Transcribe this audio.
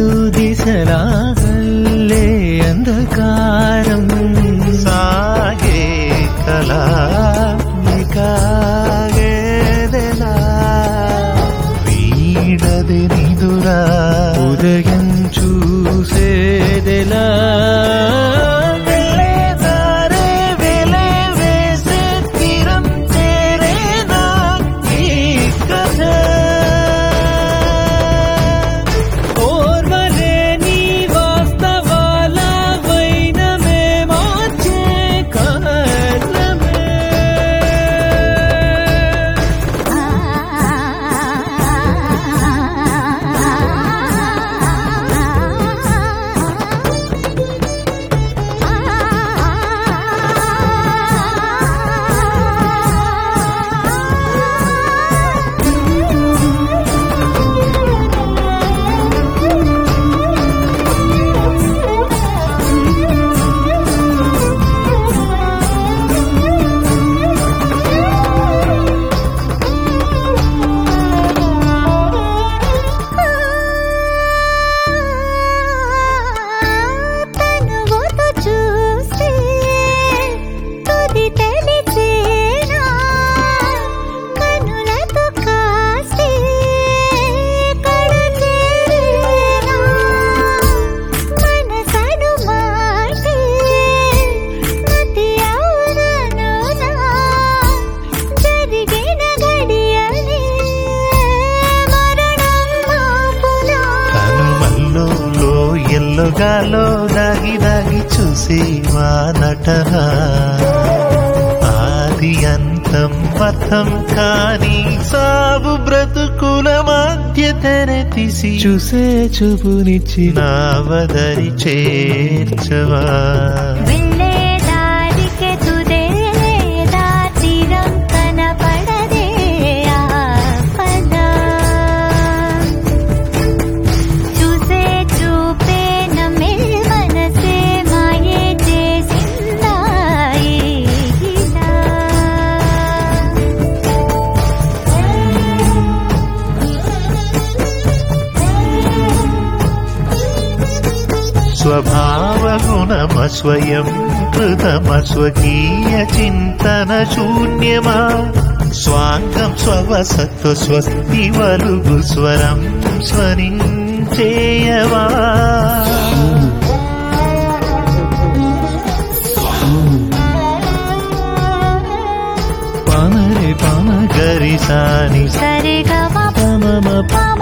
നാലു ദിശലാകല്ലേ അന്ധകാരം సాగే కళా కాగేదెలా వీడది నిదురా ఉదయం చూసేదెలా వెళ్ళేదారే వెలే వేసే తీరం చేరేనా ఈ కథ ఓర్వలేని వాస్తవాల వైనమే మార్చే కారణమే తనువుతో చూస్తే తుది తెలిసేనా కనులతో కాస్తే కడ చేరేనా మనసను మాటే మతి అవుననునా జరిగిన గడియలే మరణం మాపునా కనుమల్లో ఎల్లుగాలో దాగి దాగి చూసి మా నటన ఆది అంతం అర్థం కాని సాగు బ్రతుకుల మధ్య తెర తీసి చూసే చూపునిచ్చి నావదరి చేర్చవా వెళ్ళే దారికి తుదే లేదా తీరం కనపడదే ఆపద చూసే చూపే నమ్మే మనసే మాయే చేసిందా ఇలా స్వభావగుణమ స్వయం కృతమ స్వకీయ చింతన శూన్యమా స్వాంగం స్వవసత్వ స్వస్తి వలుగు స్వరం స్వరించేయవా పానరే పాన గరిసాని సరిగమ పమమ పమ